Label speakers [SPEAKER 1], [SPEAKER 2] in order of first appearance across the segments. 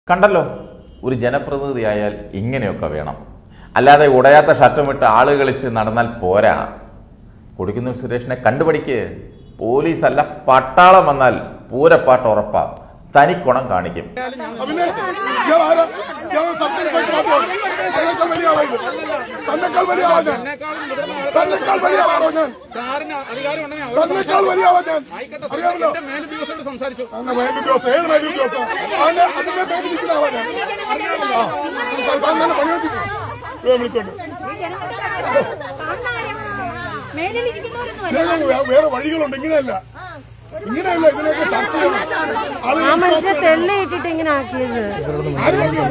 [SPEAKER 1] കണ്ടല്ലോ ഒരു ജനപ്രതിനിധിയായാൽ ഇങ്ങനെയൊക്കെ വേണം അല്ലാതെ ഉടയാത്ത ഷർട്ടുമിട്ട് ആള് കളിച്ച് നടന്നാൽ പോരാ കൊടിക്കുന്നിൽ സുരേഷിനെ കണ്ടുപിടിക്ക് പോലീസല്ല പട്ടാളം വന്നാൽ പൂരപ്പാട്ട് ഉറപ്പാ തനിക്കുണം കാണിക്കും
[SPEAKER 2] പിന്നെ ഇയാൾ ആരാ? ഇയാൾ സബ് ഇൻസ്പെക്ടർ മാത്രമാണ്. തന്നെക്കാൾ വലിയ ആളാണ് ഇത്. തന്നെക്കാൾ വലിയ ആളാണ് ഞാൻ. തന്നെക്കാൾ വലിയ ആളാണോ ഞാൻ
[SPEAKER 3] സാറിന് അധികാരം ഉണ്ടെങ്കിൽ അവർ
[SPEAKER 2] തന്നെക്കാൾ വലിയ ആളാണ് ഞാൻ
[SPEAKER 3] ആയിക്കോട്ടെ സാർ.
[SPEAKER 2] അറിയാമല്ലോ
[SPEAKER 3] എന്റെ മേലുദ്യോഗസ്ഥരോട് സംസാരിച്ചു
[SPEAKER 2] അങ്ങനെ മേലുദ്യോഗസ്ഥ ഏത് മേലുദ്യോഗസ്ഥ അതിന്റെ അതിന്റെ മേലിരിക്കുന്ന ആളാണ് ഞാൻ ആ തന്നെ പണിയെടുത്തിട്ട് വിളിച്ചോണ്ട്
[SPEAKER 4] മേലിരിക്കുന്നവരൊന്നും
[SPEAKER 2] ഇതിനൊക്കെ വേ- വേറെ വഴികളുണ്ട് ഇങ്ങനെയല്ല ഇങ്ങനെയല്ല ഇതിനൊക്കെ ചർച്ച ചെയ്യണം ആളുകൾ
[SPEAKER 5] ആ മനുഷ്യനെ
[SPEAKER 2] വിശ്വാസം-
[SPEAKER 5] തെള്ളി ഇട്ടിട്ട് ഇങ്ങനെ ആക്കിയത്
[SPEAKER 2] ആര് പറഞ്ഞു?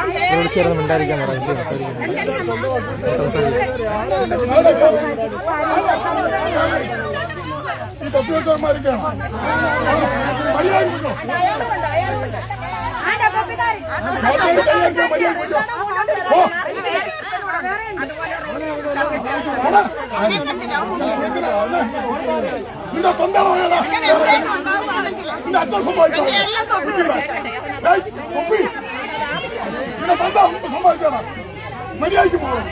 [SPEAKER 2] ഈ തത്വചാരന്മാരൊക്കെയാണ് മര്യാദ
[SPEAKER 4] ആരാ പപ്പിക്കാരൻ?
[SPEAKER 2] നിന്റെ തൊണ്ടാണോ ഏതാ? നിന്റെ അച്ഛൻ സംഭവിച്ചോ നിന്റെ തൊണ്ട സംഭവിച്ചാണ് മര്യാദയ്ക്ക് പോകണം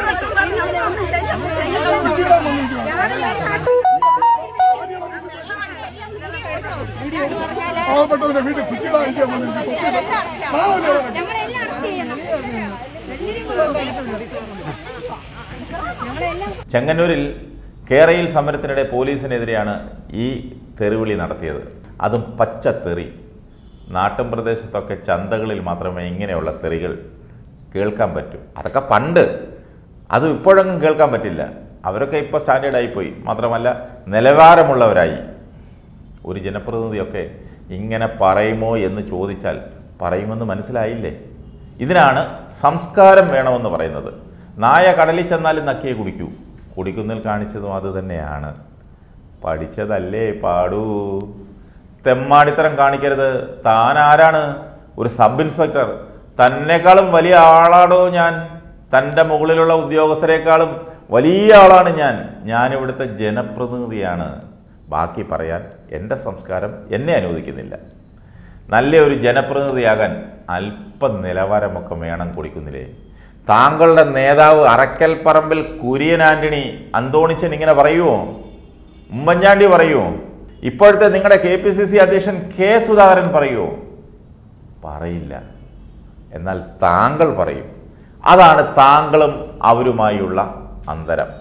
[SPEAKER 2] പാവപ്പെട്ടവന്റെ വീട്ടിൽ കുറ്റിയിടാതിരിക്കാൻ വന്നിരിക്കുന്നു
[SPEAKER 4] ഞങ്ങളെല്ലാം അറസ്റ്റ് ചെയ്യണം ഞങ്ങളെല്ലാം
[SPEAKER 1] ചെങ്ങന്നൂരിൽ കേരയിൽ സമരത്തിനിടെ പോലീസിനെതിരെയാണ് ഈ തെറിവിളി നടത്തിയത് അതും പച്ച തെറി നാട്ടും പ്രദേശത്തൊക്കെ ചന്തകളിൽ മാത്രമേ ഇങ്ങനെയുള്ള തെറികൾ കേൾക്കാൻ പറ്റൂ അതൊക്കെ പണ്ട് അത് ഇപ്പോഴൊന്നും കേൾക്കാൻ പറ്റില്ല അവരൊക്കെ ഇപ്പോൾ സ്റ്റാൻഡേർഡായി പോയി മാത്രമല്ല നിലവാരമുള്ളവരായി ഒരു ജനപ്രതിനിധിയൊക്കെ ഇങ്ങനെ പറയുമോ എന്ന് ചോദിച്ചാൽ പറയുമെന്ന് മനസ്സിലായില്ലേ ഇതിനാണ് സംസ്കാരം വേണമെന്ന് പറയുന്നത് നായ കടലിൽ ചെന്നാലും നക്കിയേ കുടിക്കൂ കുടിക്കുന്നിൽ കാണിച്ചതും അത് തന്നെയാണ് പഠിച്ചതല്ലേ പാടൂ തെമ്മാടിത്തരം കാണിക്കരുത് താൻ ആരാണ് ഒരു സബ് ഇൻസ്പെക്ടർ തന്നെക്കാളും വലിയ ആളാടോ ഞാൻ തൻ്റെ മുകളിലുള്ള ഉദ്യോഗസ്ഥരെക്കാളും വലിയ ആളാണ് ഞാൻ ഞാനിവിടുത്തെ ജനപ്രതിനിധിയാണ് ബാക്കി പറയാൻ എൻ്റെ സംസ്കാരം എന്നെ അനുവദിക്കുന്നില്ല നല്ല ഒരു ജനപ്രതിനിധിയാകാൻ അല്പം നിലവാരമൊക്കെ വേണം കൊടുക്കുന്നില്ലേ താങ്കളുടെ നേതാവ് അറക്കൽ പറമ്പിൽ കുര്യൻ ആന്റണി അന്തോണിച്ചൻ ഇങ്ങനെ പറയുമോ ഉമ്മൻചാണ്ടി പറയുമോ ഇപ്പോഴത്തെ നിങ്ങളുടെ കെ പി സി സി അധ്യക്ഷൻ കെ സുധാകരൻ പറയുമോ പറയില്ല എന്നാൽ താങ്കൾ പറയും അതാണ് താങ്കളും അവരുമായുള്ള അന്തരം